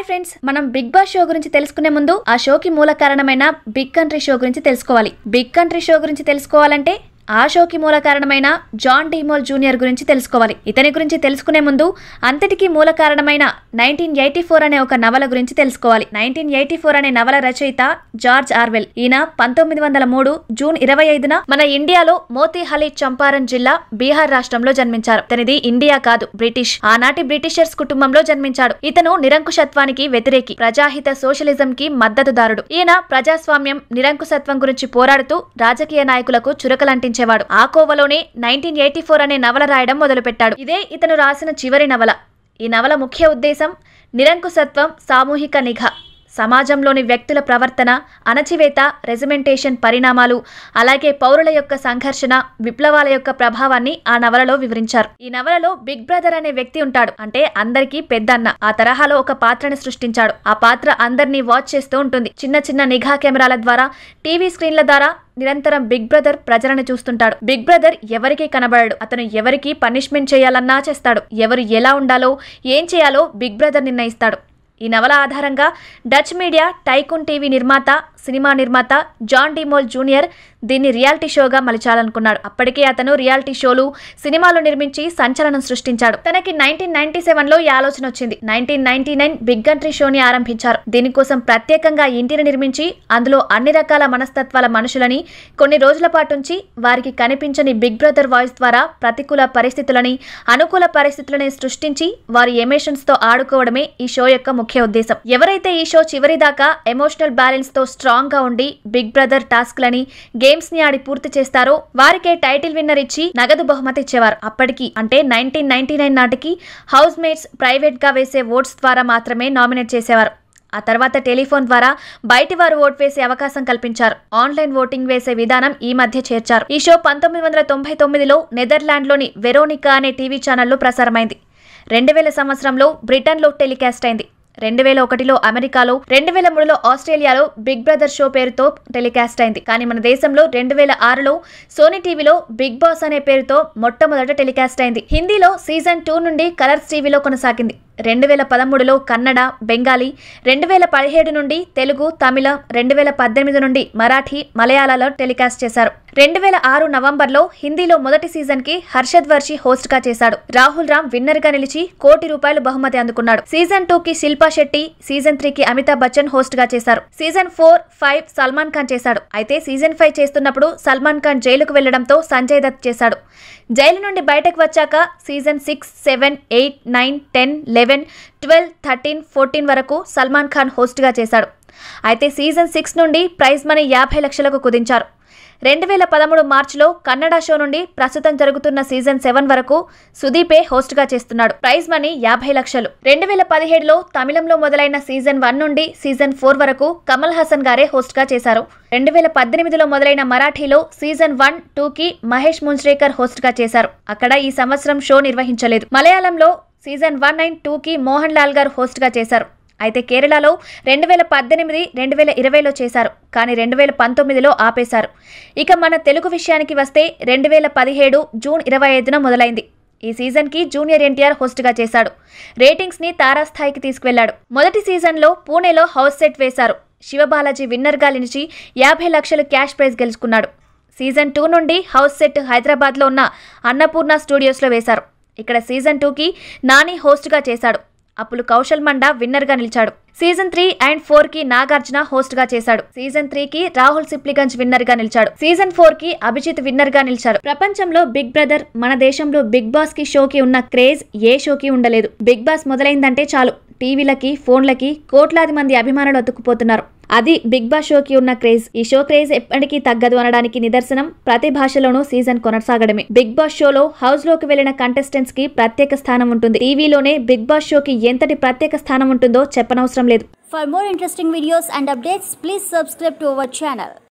Friends మనం big boss show గురించి తెలుసుకునే ముందు ఆ షోకి మూల కారణమైన బిగ్ కంట్రీ షో గురించి తెలుసుకోవాలి బిగ్ కంట్రీ షో గురించి తెలుసుకోవాలంటే ఆ షోకి మూల కారణమైన జాన్ డిమోల్ జూనియర్ గురించి తెలుసుకోవాలి ఇతని గురించి తెలుసుకునే ముందు అంతటికీ మూల కారణమైన నైన్టీన్ ఎయిటీ ఫోర్ అనే ఒక నవల గురించి తెలుసుకోవాలి నైన్టీన్ ఎయిటీ ఫోర్ అనే నవల రచయిత జార్జ్ ఆర్వెల్ ఈయన పంతొమ్మిది వందల మూడు జూన్ ఇరవై ఐదున మన ఇండియాలో మోతీహలి చంపారన్ జిల్లా బీహార్ రాష్ట్రంలో జన్మించారు ఇతనిది ఇండియా కాదు బ్రిటిష్ ఆనాటి బ్రిటిషర్స్ కుటుంబంలో జన్మించాడు ఇతను నిరంకుశత్వానికి వ్యతిరేకి ప్రజాహిత సోషలిజం కి మద్దతుదారుడు ఈయన ప్రజాస్వామ్యం నిరంకుశత్వం గురించి పోరాడుతూ రాజకీయ నాయకులకు చురకలంటించేవాడు ఆ కోవలోనే నైన్టీన్ ఎయిటీ ఫోర్ అనే నవల రాయడం మొదలుపెట్టాడు ఇదే ఇతను రాసిన చివరి నవల ఈ నవల ముఖ్య ఉద్దేశం నిరంకుశత్వం సామూహిక నిఘా సమాజంలోని వ్యక్తుల ప్రవర్తన అణచివేత రెజిమెంటేషన్ పరిణామాలు అలాగే పౌరుల యొక్క సంఘర్షణ విప్లవాల యొక్క ప్రభావాన్ని ఆ నవలలో వివరించారు ఈ నవలలో బిగ్ బ్రదర్ అనే వ్యక్తి ఉంటాడు అంటే అందరికీ పెద్దన్న ఆ తరహాలో ఒక పాత్రని సృష్టించాడు ఆ పాత్ర అందరినీ వాచ్ చేస్తూ ఉంటుంది చిన్న చిన్న నిఘా కెమెరాల ద్వారా టీవీ స్క్రీన్ల ద్వారా నిరంతరం బిగ్ బ్రదర్ ప్రజలను చూస్తుంటాడు బిగ్ బ్రదర్ ఎవరికీ కనబడడు అతను ఎవరికి పనిష్మెంట్ చేయాలన్నా చేస్తాడు ఎవరు ఎలా ఉండాలో ఏం చేయాలో బిగ్ బ్రదర్ నిర్ణయిస్తాడు ఈ నవల ఆధారంగా డచ్ మీడియా టైకున్ టీవీ నిర్మాత సినిమా నిర్మాత జాన్ డిమోల్ జూనియర్ దీన్ని రియాలిటీ షోగా మలిచాలనుకున్నాడు అప్పటికే అతను రియాలిటీ షోలు సినిమాలు నిర్మించి సంచలనం సృష్టించాడు తనకి నైన్టీన్ నైన్టీ సెవెన్ లో ఈ ఆలోచన వచ్చింది nineteen ninety nine big country షోని ఆరంభించారు దీనికోసం ప్రత్యేకంగా ఇంటిని నిర్మించి అందులో అన్ని రకాల మనస్తత్వాల మనుషులని కొన్ని రోజుల పాటు ఉంచి వారికి కనిపించని బిగ్ బ్రదర్ వాయిస్ ద్వారా ప్రతికూల పరిస్థితులని అనుకూల పరిస్థితులని సృష్టించి వారి ఎమోషన్స్ తో ఆడుకోవడమే ఈ షో యొక్క ముఖ్య ఉద్దేశం ఎవరైతే ఈ షో చివరి దాకా ఎమోషనల్ బ్యాలెన్స్ తో స్ట్రాంగ్ గా ఉండి బిగ్ బ్రదర్ టాస్క్ లని గేమ్స్ ని ఆడి పూర్తి చేస్తారో వారికే టైటిల్ విన్నర్ ఇచ్చి నగదు బహుమతి ఇచ్చేవారు అప్పటికి అంటే నైన్టీన్ నైన్టీ నైన్ నాటికి హౌస్ మేట్స్ ప్రైవేట్ గా వేసే ఓట్స్ ద్వారా మాత్రమే నామినేట్ చేసేవారు ఆ తర్వాత టెలిఫోన్ ద్వారా బయటి వారు ఓటు వేసే అవకాశం కల్పించారు ఆన్లైన్ ఓటింగ్ వేసే విధానం ఈ మధ్య చేర్చారు ఈ షో పంతొమ్మిది వందల తొంభై తొమ్మిదిలో నెదర్లాండ్లోని వెరోనికా అనే టీవీ ఛానల్లో ప్రసారమైంది రెండు వేల సంవత్సరంలో బ్రిటన్లో టెలికాస్ట్ అయింది రెండు వేల ఒకటిలో అమెరికాలో రెండు వేల మూడులో ఆస్ట్రేలియాలో బిగ్ బ్రదర్ షో పేరుతో టెలికాస్ట్ అయింది కానీ మన దేశంలో రెండు వేల ఆరులో సోనీ టీవీలో బిగ్ బాస్ అనే పేరుతో మొట్టమొదట టెలికాస్ట్ అయింది హిందీలో సీజన్ టూ నుండి కలర్స్ టీవీలో కొనసాగింది రెండు వేల పదమూడులో కన్నడ బెంగాలీ రెండు వేల పదిహేడు నుండి తెలుగు తమిళం రెండు వేల పద్దెనిమిది నుండి మరాఠీ మలయాళలో టెలికాస్ట్ చేశారు రెండు వేల ఆరు నవంబర్లో హిందీలో మొదటి సీజన్ కి హర్షద్ వర్షి హోస్ట్ గా చేశాడు రాహుల్ రామ్ విన్నర్ గా నిలిచి కోటి రూపాయలు బహుమతి అందుకున్నాడు సీజన్ టూ కి శిల్పా శెట్టి సీజన్ త్రీ కి అమితాబ్ బచ్చన్ హోస్ట్ గా చేశారు season four five Salman Khan చేశాడు అయితే సీజన్ ఫైవ్ చేస్తున్నప్పుడు సల్మాన్ ఖాన్ జైలుకు వెళ్లడంతో సంజయ్ దత్ చేశాడు జైలు నుండి బయటకు వచ్చాక season six seven eight nine ten eleven twelve thirteen fourteen వరకు సల్మాన్ ఖాన్ హోస్ట్గా చేశాడు అయితే సీజన్ సిక్స్ నుండి ప్రైజ్ మనీ యాభై లక్షలకు కుదించారు రెండు వేల పదమూడు మార్చిలో కన్నడ షో నుండి ప్రస్తుతం జరుగుతున్న సీజన్ సెవెన్ వరకు సుదీపే హోస్ట్గా చేస్తున్నాడు ప్రైజ్ మనీ యాభై లక్షలు రెండు వేల పదిహేడులో తమిళంలో మొదలైన సీజన్ వన్ నుండి సీజన్ ఫోర్ వరకు కమల్ హాసన్ గారే హోస్ట్గా చేశారు రెండు వేల పద్దెనిమిదిలో మొదలైన మరాఠీలో సీజన్ వన్ టూ కి మహేష్ మున్స్రేకర్ హోస్ట్గా చేశారు అక్కడ ఈ సంవత్సరం షో నిర్వహించలేదు మలయాళంలో సీజన్ వన్ అండ్ టూ కి మోహన్ లాల్ గారు హోస్ట్గా చేశారు అయితే కేరళలో రెండు వేల పద్దెనిమిది రెండు వేల ఇరవైలో చేశారు కానీ రెండు వేల పంతొమ్మిదిలో ఆపేశారు ఇక మన తెలుగు విషయానికి వస్తే రెండు వేల పదిహేడు జూన్ ఇరవై ఐదున మొదలైంది ఈ సీజన్కి జూనియర్ ఎన్టీఆర్ హోస్ట్గా చేశాడు రేటింగ్స్ని తారాస్థాయికి తీసుకువెళ్లాడు మొదటి సీజన్లో పూణేలో హౌస్ సెట్ వేశారు శివబాలాజీ విన్నర్గా నిలిచి యాభై లక్షలు క్యాష్ ప్రైజ్ గెలుచుకున్నాడు సీజన్ టూ నుండి హౌస్ సెట్ హైదరాబాద్లో ఉన్న అన్నపూర్ణ స్టూడియోస్లో వేశారు ఇక్కడ సీజన్ టూకి నాని హోస్ట్గా చేశాడు అప్పుడు కౌశల్ మండా విన్నర్ గా నిలిచాడు సీజన్ త్రీ అండ్ ఫోర్ కి నాగార్జున హోస్ట్ గా చేశాడు సీజన్ త్రీ కి రాహుల్ సిప్లిగంజ్ విన్నర్ గా నిలిచాడు సీజన్ ఫోర్ కి అభిజిత్ విన్నర్ గా నిలిచాడు ప్రపంచంలో బిగ్ బ్రదర్ మన దేశంలో బిగ్ బాస్ కి షోకి ఉన్న క్రేజ్ ఏ షోకి ఉండలేదు బిగ్ బాస్ మొదలైందంటే చాలు టీవీలకి ఫోన్లకి కోట్లాది మంది అభిమానులు అతుక్కుపోతున్నారు అది బిగ్ బాస్ షోకి ఉన్న క్రేజ్ ఈ షో క్రేజ్ ఎప్పటికీ తగ్గదు అనడానికి నిదర్శనం ప్రతి భాషలోనూ సీజన్ కొనసాగడమే బిగ్ బాస్ షోలో హౌస్ లోకి వెళ్లిన కంటెస్టెంట్స్ కి ప్రత్యేక స్థానం ఉంటుంది టీవీలోనే బిగ్ బాస్ షోకి ఎంతటి ప్రత్యేక స్థానం ఉంటుందో చెప్పనవసరం లేదు For more interesting videos and updates, please subscribe to our channel.